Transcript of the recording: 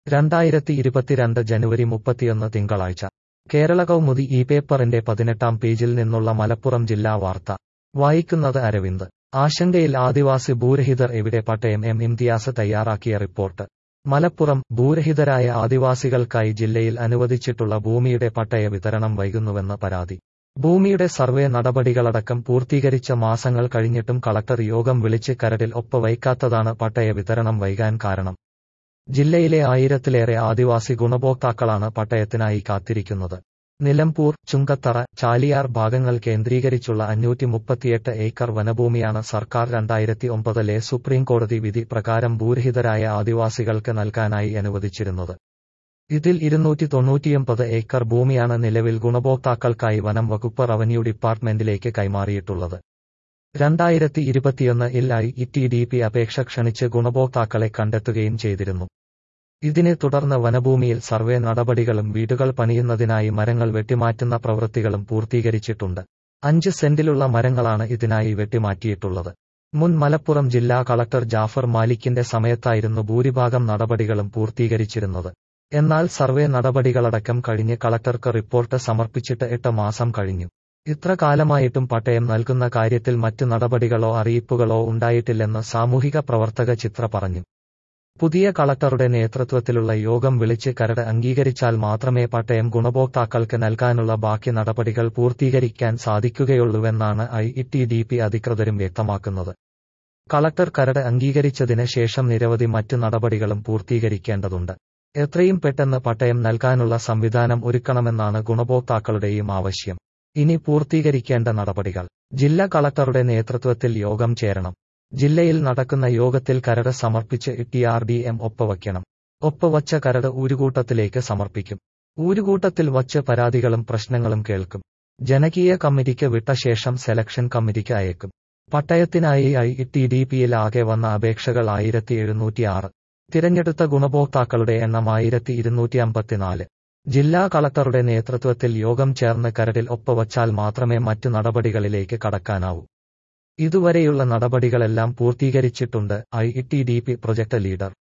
രണ്ടായിരത്തി ഇരുപത്തിരണ്ട് ജനുവരി മുപ്പത്തിയൊന്ന് തിങ്കളാഴ്ച കേരള കൗമുദി ഈ പേപ്പറിന്റെ പതിനെട്ടാം പേജിൽ നിന്നുള്ള മലപ്പുറം ജില്ലാ വാർത്ത വായിക്കുന്നത് അരവിന്ദ് ആശങ്കയിൽ ആദിവാസി ഭൂരഹിതർ എവിടെ പട്ടയം എം ഇംതിയാസ് തയ്യാറാക്കിയ റിപ്പോർട്ട് മലപ്പുറം ഭൂരഹിതരായ ആദിവാസികൾക്കായി ജില്ലയിൽ അനുവദിച്ചിട്ടുള്ള ഭൂമിയുടെ പട്ടയ വിതരണം വൈകുന്നുവെന്ന് പരാതി ഭൂമിയുടെ സർവേ നടപടികളടക്കം പൂർത്തീകരിച്ച മാസങ്ങൾ കഴിഞ്ഞിട്ടും കളക്ടർ യോഗം വിളിച്ച് കരടിൽ ഒപ്പുവയ്ക്കാത്തതാണ് പട്ടയ വിതരണം വൈകാൻ കാരണം ജില്ലയിലെ ആയിരത്തിലേറെ ആദിവാസി ഗുണഭോക്താക്കളാണ് പട്ടയത്തിനായി കാത്തിരിക്കുന്നത് നിലമ്പൂർ ചുങ്കത്തറ ചാലിയാർ ഭാഗങ്ങൾ കേന്ദ്രീകരിച്ചുള്ള അഞ്ഞൂറ്റി മുപ്പത്തിയെട്ട് ഏക്കർ വനഭൂമിയാണ് സർക്കാർ രണ്ടായിരത്തി ഒമ്പതിലെ സുപ്രീം കോടതി വിധി പ്രകാരം ഭൂരഹിതരായ ആദിവാസികൾക്ക് നൽകാനായി അനുവദിച്ചിരുന്നത് ഇതിൽ ഇരുന്നൂറ്റി തൊണ്ണൂറ്റിയൊമ്പത് ഏക്കർ ഭൂമിയാണ് നിലവിൽ ഗുണഭോക്താക്കൾക്കായി വനം വകുപ്പ് റവന്യൂ ഡിപ്പാർട്ട്മെന്റിലേക്ക് കൈമാറിയിട്ടുള്ളത് രണ്ടായിരത്തി ഇരുപത്തിയൊന്ന് ഇൽ ഐ ടി ഡി പി അപേക്ഷ ക്ഷണിച്ച് ഗുണഭോക്താക്കളെ കണ്ടെത്തുകയും ചെയ്തിരുന്നു ഇതിനെ തുടർന്ന് വനഭൂമിയിൽ സർവേ നടപടികളും വീടുകൾ പണിയുന്നതിനായി മരങ്ങൾ വെട്ടിമാറ്റുന്ന പ്രവൃത്തികളും പൂർത്തീകരിച്ചിട്ടുണ്ട് അഞ്ച് സെന്റിലുള്ള മരങ്ങളാണ് ഇതിനായി വെട്ടിമാറ്റിയിട്ടുള്ളത് മുൻ മലപ്പുറം ജില്ലാ കളക്ടർ ജാഫർ മാലിക്കിന്റെ സമയത്തായിരുന്നു ഭൂരിഭാഗം നടപടികളും പൂർത്തീകരിച്ചിരുന്നത് എന്നാൽ സർവേ നടപടികളടക്കം കഴിഞ്ഞ് കളക്ടർക്ക് റിപ്പോർട്ട് സമർപ്പിച്ചിട്ട് എട്ട് മാസം കഴിഞ്ഞു ഇത്ര കാലമായിട്ടും പട്ടയം നൽകുന്ന കാര്യത്തിൽ മറ്റ് നടപടികളോ അറിയിപ്പുകളോ ഉണ്ടായിട്ടില്ലെന്ന് സാമൂഹിക പ്രവർത്തക ചിത്ര പറഞ്ഞു പുതിയ കളക്ടറുടെ നേതൃത്വത്തിലുള്ള യോഗം വിളിച്ച് കരട് അംഗീകരിച്ചാൽ മാത്രമേ പട്ടയം ഗുണഭോക്താക്കൾക്ക് നൽകാനുള്ള ബാക്കി നടപടികൾ പൂർത്തീകരിക്കാൻ സാധിക്കുകയുള്ളൂവെന്നാണ് ഐ ടി ഡി പി അധികൃതരും വ്യക്തമാക്കുന്നത് കളക്ടർ കരട് അംഗീകരിച്ചതിന് ശേഷം നിരവധി മറ്റ് നടപടികളും പൂർത്തീകരിക്കേണ്ടതുണ്ട് എത്രയും പെട്ടെന്ന് പട്ടയം നൽകാനുള്ള സംവിധാനം ഒരുക്കണമെന്നാണ് ഗുണഭോക്താക്കളുടെയും ആവശ്യം ഇനി പൂർത്തീകരിക്കേണ്ട നടപടികൾ ജില്ലാ കളക്ടറുടെ നേതൃത്വത്തിൽ യോഗം ചേരണം ജില്ലയിൽ നടക്കുന്ന യോഗത്തിൽ കരട് സമർപ്പിച്ച് ടി ആർ ഡി എം ഒപ്പവയ്ക്കണം ഒപ്പവച്ച കരട് ഊരുകൂട്ടത്തിലേക്ക് സമർപ്പിക്കും ഊരുകൂട്ടത്തിൽ വച്ച് പരാതികളും പ്രശ്നങ്ങളും കേൾക്കും ജനകീയ കമ്മിറ്റിക്ക് വിട്ട ശേഷം സെലക്ഷൻ കമ്മിറ്റിക്ക് അയക്കും പട്ടയത്തിനായി ഐ ടി ഡി പിയിൽ ആകെ വന്ന അപേക്ഷകൾ ആയിരത്തി എഴുന്നൂറ്റിയാറ് തിരഞ്ഞെടുത്ത ഗുണഭോക്താക്കളുടെ എണ്ണം ആയിരത്തി ഇരുന്നൂറ്റി അമ്പത്തിനാല് ജില്ലാ കളക്ടറുടെ നേതൃത്വത്തിൽ യോഗം ചേർന്ന് കരടിൽ ഒപ്പവച്ചാൽ മാത്രമേ മറ്റു നടപടികളിലേക്ക് കടക്കാനാവൂ ഇതുവരെയുള്ള നടപടികളെല്ലാം പൂർത്തീകരിച്ചിട്ടുണ്ട് I T D P project leader